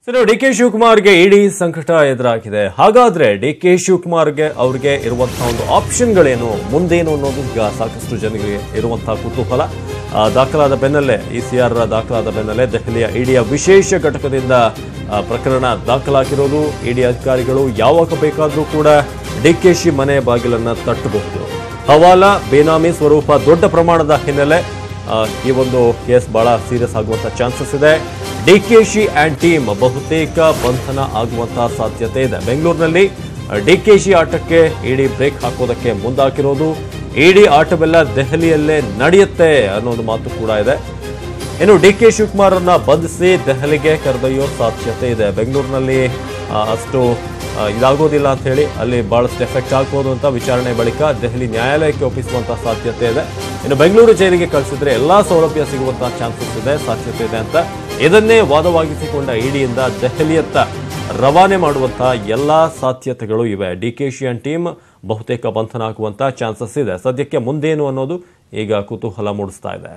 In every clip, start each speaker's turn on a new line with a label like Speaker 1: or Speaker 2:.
Speaker 1: sir D K ಶಿವಕುಮಾರ್ಗೆ ಇಡೀ ಸಂಕಟ ಎದುರಾಗಿದೆ ಹಾಗಾದ್ರೆ ಡಿ ಕೆ ಶಿವಕುಮಾರ್ಗೆ ಅವ್ರಿಗೆ ಇರುವಂತಹ ಒಂದು ಆಪ್ಷನ್ಗಳೇನು ಮುಂದೇನು ಅನ್ನೋದು ಈಗ ಸಾಕಷ್ಟು ಜನರಿಗೆ ಇರುವಂತಹ ಕುತೂಹಲ ಆ, ದಾಖಲಾದ ಬೆನ್ನಲ್ಲೇ ಇ ಸಿ ಆರ್ ದಾಖಲಾದ ಬೆನ್ನಲ್ಲೇ ದೆಹಲಿಯ ಇಡಿಯ ವಿಶೇಷ ಘಟಕದಿಂದ ಆ, ಪ್ರಕರಣ ದಾಖಲಾಗಿರೋದು ಇಡಿ ಅಧಿಕಾರಿಗಳು ಯಾವಾಗ ಬೇಕಾದರೂ ಕೂಡ ಡಿ ಕೆ ಶಿ ಮನೆ ಬಾಗಿಲನ್ನ ತಟ್ಟಬಹುದು ಹವಾಲಾ ಬೇನಾಮಿ ಸ್ವರೂಪ ದೊಡ್ಡ ಪ್ರಮಾಣದ ಹಿನ್ನೆಲೆ ಆ, ಈ ಒಂದು ಕೇಸ್ ಬಹಳ ಸೀರಿಯಸ್ ಆಗುವಂತ ಚಾನ್ಸಸ್ ಇದೆ ಡಿಕೆಶಿ ಅಂಡ್ ಟೀಮ್ ಬಹುತೇಕ ಬಂಧನ ಆಗುವಂತಹ ಸಾಧ್ಯತೆ ಇದೆ ಬೆಂಗಳೂರಿನಲ್ಲಿ ಡಿಕೆಶಿ ಆಟಕ್ಕೆ ಇಡಿ ಬ್ರೇಕ್ ಹಾಕೋದಕ್ಕೆ ಮುಂದಾಕಿರೋದು ಇಡಿ ಆಟವೆಲ್ಲ ದೆಹಲಿಯಲ್ಲೇ ನಡೆಯುತ್ತೆ ಅನ್ನೋದು ಮಾತು ಕೂಡ ಇದೆ ಇನ್ನು ಡಿ ಕೆ ಶಿವಕುಮಾರ್ ಅನ್ನ ಬಂಧಿಸಿ ದೆಹಲಿಗೆ ಕರೆದೊಯ್ಯೋ ಸಾಧ್ಯತೆ ಇದೆ ಬೆಂಗಳೂರಿನಲ್ಲಿ ಆ, ಅಷ್ಟು ಆ, ಇದಾಗೋದಿಲ್ಲ ಅಂತ ಹೇಳಿ ಅಲ್ಲಿ ಬಹಳಷ್ಟು ಎಫೆಕ್ಟ್ ಆಗ್ಬೋದು ಅಂತ ವಿಚಾರಣೆ ಬಳಿಕ ದೆಹಲಿ ನ್ಯಾಯಾಲಯಕ್ಕೆ ಒಪ್ಪಿಸುವಂತಹ ಸಾಧ್ಯತೆ ಇದೆ ಇನ್ನು ಬೆಂಗಳೂರು ಜೈಲಿಗೆ ಕಳಿಸಿದ್ರೆ ಎಲ್ಲಾ ಸೌಲಭ್ಯ ಸಿಗುವಂತಹ ಚಾನ್ಸಸ್ ಇದೆ ಸಾಧ್ಯತೆ ಇದೆ ಅಂತ ಇದನ್ನೇ ವಾದವಾಗಿಸಿಕೊಂಡ ಇಡಿಯಿಂದ ದೆಹಲಿಯತ್ತ ರವಾನೆ ಮಾಡುವಂತಹ ಎಲ್ಲಾ ಸಾಧ್ಯತೆಗಳು ಇವೆ ಡಿ ಕೆ ಶಿ ಅಂಡ್ ಟೀಮ್ ಬಹುತೇಕ ಬಂಧನ ಆಗುವಂತಹ ಚಾನ್ಸಸ್ ಇದೆ ಸದ್ಯಕ್ಕೆ ಮುಂದೇನು ಅನ್ನೋದು ಈಗ ಕುತೂಹಲ ಮೂಡಿಸ್ತಾ ಇದೆ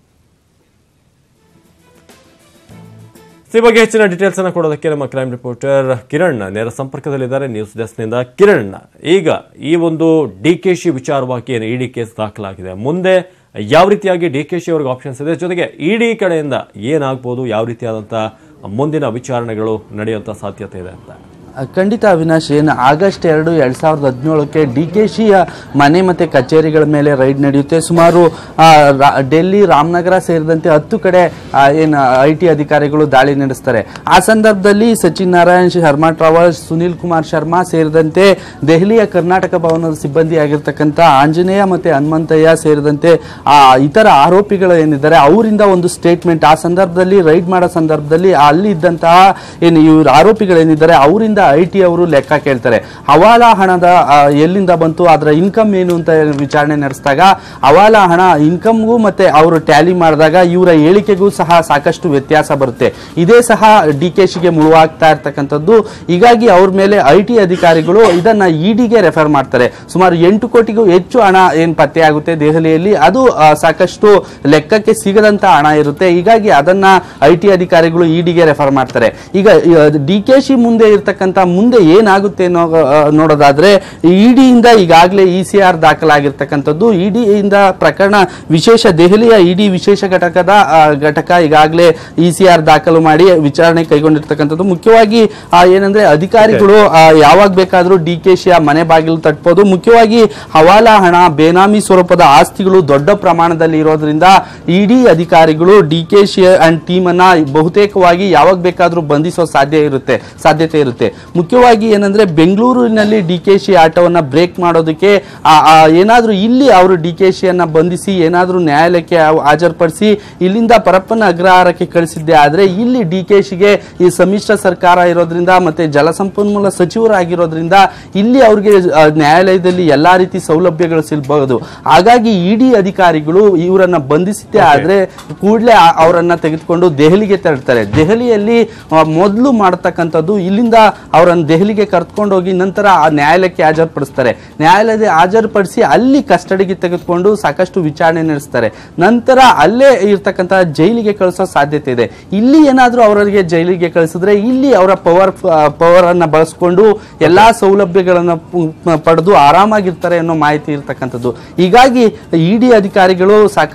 Speaker 1: ಈ ಬಗ್ಗೆ ಹೆಚ್ಚಿನ ಡೀಟೇಲ್ಸ್ ಅನ್ನು ಕೊಡೋದಕ್ಕೆ ನಮ್ಮ ಕ್ರೈಮ್ ರಿಪೋರ್ಟರ್ ಕಿರಣ್ ನೇರ ಸಂಪರ್ಕದಲ್ಲಿದ್ದಾರೆ ನ್ಯೂಸ್ ಡೆಸ್ಕ್ನಿಂದ ಕಿರಣ್ ಈಗ ಈ ಒಂದು ಡಿ ಕೆ ಶಿ ವಿಚಾರವಾಗಿ ಏನು ಇಡಿ ಕೇಸ್ ದಾಖಲಾಗಿದೆ ಮುಂದೆ ಯಾವ ರೀತಿಯಾಗಿ ಡಿ ಕೆ ಶಿ ಅವ್ರಿಗೆ ಆಪ್ಷನ್ಸ್ ಇದೆ ಜೊತೆಗೆ ಇಡಿ ಕಡೆಯಿಂದ ಏನಾಗ್ಬೋದು ಯಾವ ರೀತಿಯಾದಂತಹ ಮುಂದಿನ ವಿಚಾರಣೆಗಳು ನಡೆಯುವಂತ ಸಾಧ್ಯತೆ ಇದೆ ಅಂತ
Speaker 2: ಖಂಡಿತ ಅವಿನಾಶ್ ಏನು ಆಗಸ್ಟ್ ಎರಡು ಎರಡ್ ಸಾವಿರದ ಹದಿನೇಳಕ್ಕೆ ಡಿ ಕೆ ಶಿಯ ಮನೆ ಮತ್ತೆ ಕಚೇರಿಗಳ ಮೇಲೆ ರೈಡ್ ನಡೆಯುತ್ತೆ ಸುಮಾರು ಆ, ರಾ- ಡೆಲ್ಲಿ ರಾಮನಗರ ಸೇರಿದಂತೆ ಹತ್ತು ಕಡೆ ಏನು ಐ ಟಿ ಅಧಿಕಾರಿಗಳು ದಾಳಿ ನಡೆಸ್ತಾರೆ ಆ ಸಂದರ್ಭದಲ್ಲಿ ಸಚಿನ್ ನಾರಾಯಣ್ ಶರ್ಮಾ ಟ್ರಾವಲ್ಸ್ ಸುನಿಲ್ ಕುಮಾರ್ ಶರ್ಮಾ ಸೇರಿದಂತೆ ದೆಹಲಿಯ ಕರ್ನಾಟಕ ಭವನದ ಸಿಬ್ಬಂದಿ ಆಗಿರ್ತಕ್ಕಂಥ ಆಂಜನೇಯ ಮತ್ತೆ ಹನುಮಂತಯ್ಯ ಸೇರಿದಂತೆ ಆ ಇತರ ಆರೋಪಿಗಳು ಏನಿದ್ದಾರೆ ಅವರಿಂದ ಒಂದು ಸ್ಟೇಟ್ಮೆಂಟ್ ಆ ಸಂದರ್ಭದಲ್ಲಿ ರೈಡ್ ಮಾಡೋ ಸಂದರ್ಭದಲ್ಲಿ ಅಲ್ಲಿ ಇದ್ದಂತಹ ಏನು ಇವ್ರ ಆರೋಪಿಗಳೇನಿದ್ದಾರೆ ಅವರಿಂದ ಐ ಟಿ ಅವರು ಲೆಕ್ಕ ಕೇಳ್ತಾರೆ ಹವಾಲಾ ಹಣದ ಆ, ಎಲ್ಲಿಂದ ಬಂತು ಅದರ ಇನ್ಕಮ್ ಏನು ಅಂತ ವಿಚಾರಣೆ ನಡೆಸಿದಾಗ ಹವಾಲಾ ಹಣ ಇನ್ಕಮ್ಗೂ ಮತ್ತೆ ಅವರು ಟ್ಯಾಲಿ ಮಾಡಿದಾಗ ಇವರ ಹೇಳಿಕೆಗೂ ಸಹ ಸಾಕಷ್ಟು ವ್ಯತ್ಯಾಸ ಬರುತ್ತೆ ಇದೇ ಸಹ ಡಿ ಕೆ ಶಿಗೆ ಮುಳುವಾಗ್ತಾ ಇರ್ತಕ್ಕಂಥದ್ದು ಹೀಗಾಗಿ ಅವ್ರ ಮೇಲೆ ಐ ಟಿ ಅಧಿಕಾರಿಗಳು ಇದನ್ನ ಇಡಿಗೆ ರೆಫರ್ ಮಾಡ್ತಾರೆ ಸುಮಾರು ಎಂಟು ಕೋಟಿಗೂ ಹೆಚ್ಚು ಹಣ ಏನ್ ಪತ್ತೆ ಆಗುತ್ತೆ ದೆಹಲಿಯಲ್ಲಿ ಅದು ಆ, ಸಾಕಷ್ಟು ಲೆಕ್ಕಕ್ಕೆ ಸಿಗದಂತ ಹಣ ಇರುತ್ತೆ ಹೀಗಾಗಿ ಅದನ್ನ ಐ ಟಿ ಅಧಿಕಾರಿಗಳು ಇಡಿಗೆ ರೆಫರ್ ಮಾಡ್ತಾರೆ ಈಗ ಡಿ ಕೆ ಶಿ ಮುಂದೆ ಇರ್ತಕ್ಕಂಥ ಮುಂದೆ ಏನಾಗುತ್ತೆ ಅನ್ನೋ ಆ, ನೋಡೋದಾದ್ರೆ ಇಡಿಯಿಂದ ಈಗಾಗಲೇ ಇ ಸಿ ಆರ್ ದಾಖಲಾಗಿರ್ತಕ್ಕಂಥದ್ದು ಇಡಿಯಿಂದ ಪ್ರಕರಣ ವಿಶೇಷ ದೆಹಲಿಯ ಇಡಿ ವಿಶೇಷ ಘಟಕದ ಆ, ಘಟಕ ಈಗಾಗಲೇ ಇ ಸಿ ಆರ್ ದಾಖಲು ಮಾಡಿ ವಿಚಾರಣೆ ಕೈಗೊಂಡಿರ್ತಕ್ಕಂಥದ್ದು ಮುಖ್ಯವಾಗಿ ಆ, ಏನಂದ್ರೆ ಅಧಿಕಾರಿಗಳು ಆ, ಯಾವಾಗ ಬೇಕಾದ್ರೂ ಡಿ ಕೆ ಶಿಯ ಮನೆ ಬಾಗಿಲು ತಟ್ಬೋದು ಮುಖ್ಯವಾಗಿ ಹವಾಲಾ ಹಣ ಬೇನಾಮಿ ಸ್ವರೂಪದ ಆಸ್ತಿಗಳು ದೊಡ್ಡ ಪ್ರಮಾಣದಲ್ಲಿ ಇರೋದ್ರಿಂದ ಇಡಿ ಅಧಿಕಾರಿಗಳು ಡಿ ಕೆ ಶಿ ಅಂಡ್ ಟೀಮ್ ಅನ್ನ ಬಹುತೇಕವಾಗಿ ಯಾವಾಗ ಬೇಕಾದ್ರೂ ಬಂಧಿಸೋ ಸಾಧ್ಯ ಇರುತ್ತೆ ಸಾಧ್ಯತೆ ಇರುತ್ತೆ ಮುಖ್ಯವಾಗಿ ಏನಂದ್ರೆ ಬೆಂಗಳೂರಿನಲ್ಲಿ ಡಿ ಕೆ ಶಿ ಆಟವನ್ನ ಬ್ರೇಕ್ ಮಾಡೋದಕ್ಕೆ ಆ- ಆ ಏನಾದ್ರೂ ಇಲ್ಲಿ ಅವರು ಡಿ ಕೆ ಶಿಯನ್ನ ಬಂಧಿಸಿ ಏನಾದ್ರೂ ನ್ಯಾಯಾಲಯಕ್ಕೆ ಹಾ- ಹಾಜರುಪಡಿಸಿ ಇಲ್ಲಿಂದ ಪರಪ್ಪನ ಅಗ್ರಹಾರಕ್ಕೆ ಕಳಿಸಿದ್ದೆ ಆದ್ರೆ ಇಲ್ಲಿ ಡಿ ಕೆ ಶಿಗೆ ಈ ಸಮ್ಮಿಶ್ರ ಸರ್ಕಾರ ಇರೋದ್ರಿಂದ ಮತ್ತೆ ಜಲಸಂಪನ್ಮೂಲ ಸಚಿವರಾಗಿರೋದ್ರಿಂದ ಇಲ್ಲಿ ಅವ್ರಿಗೆ ಆ, ನ್ಯಾಯಾಲಯದಲ್ಲಿ ಎಲ್ಲಾ ರೀತಿ ಸೌಲಭ್ಯಗಳು ಸಿಗಬಹುದು ಹಾಗಾಗಿ ಇಡಿ ಅಧಿಕಾರಿಗಳು ಇವರನ್ನ ಬಂಧಿಸಿದ್ದೆ ಆದ್ರೆ ಕೂಡಲೇ ಅವರನ್ನ ತೆಗೆದುಕೊಂಡು ದೆಹಲಿಗೆ ತರ್ತಾರೆ ದೆಹಲಿಯಲ್ಲಿ ಮೊದಲು ಮಾಡತಕ್ಕಂಥದ್ದು ಇಲ್ಲಿಂದ ಅವರನ್ನು ದೆಹಲಿಗೆ ಕರ್ಕೊಂಡು ಹೋಗಿ ನಂತರ ಆ ನ್ಯಾಯಾಲಯಕ್ಕೆ ಹಾಜರುಪಡಿಸ್ತಾರೆ ನ್ಯಾಯಾಲಯದ ಹಾಜರುಪಡಿಸಿ ಅಲ್ಲಿ ಕಸ್ಟಡಿಗೆ ತೆಗೆದುಕೊಂಡು ಸಾಕಷ್ಟು ವಿಚಾರಣೆ ನಡೆಸ್ತಾರೆ ನಂತರ ಅಲ್ಲೇ ಇರ್ತಕ್ಕಂಥ ಜೈಲಿಗೆ ಕಳಿಸೋ ಸಾಧ್ಯತೆ ಇದೆ ಇಲ್ಲಿ ಏನಾದ್ರೂ ಅವರಿಗೆ ಜೈಲಿಗೆ ಕಳಿಸಿದ್ರೆ ಇಲ್ಲಿ ಅವರ ಪವರ್ ಪವರ್ ಅನ್ನ ಬಳಸ್ಕೊಂಡು ಎಲ್ಲಾ ಸೌಲಭ್ಯಗಳನ್ನ ಪು- ಪಡೆದು ಆರಾಮಾಗಿರ್ತಾರೆ ಅನ್ನೋ ಮಾಹಿತಿ ಇರ್ತಕ್ಕಂಥದ್ದು ಹೀಗಾಗಿ ಇಡಿ ಅಧಿಕಾರಿಗಳು ಸಾಕ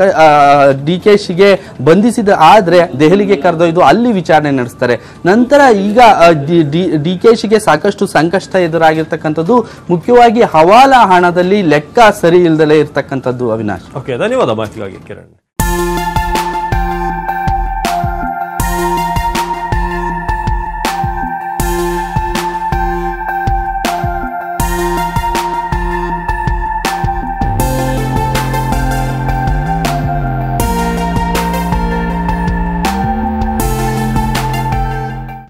Speaker 2: ಡಿ ಕೆ ಶಿಗೆ ಬಂಧಿಸಿದ ಆದ್ರೆ ದೆಹಲಿಗೆ ಕರೆದೊಯ್ದು ಅಲ್ಲಿ ವಿಚಾರಣೆ ನಡೆಸ್ತಾರೆ ನಂತರ ಈಗ ಡಿ ಕೆ ಶಿಗೆ ಸಾಕಷ್ಟು ಸಂಕಷ್ಟ ಎದುರಾಗಿರ್ತಕ್ಕಂಥದ್ದು ಮುಖ್ಯವಾಗಿ ಹವಾಲಾ ಹಣದಲ್ಲಿ ಲೆಕ್ಕ ಸರಿ ಇಲ್ದಲೇ ಇರ್ತಕ್ಕಂಥದ್ದು ಅವಿನಾಶ್
Speaker 1: ಓಕೆ ಧನ್ಯವಾದ ಮಾಹಿತಿಗಾಗಿ ಕಿರಣ್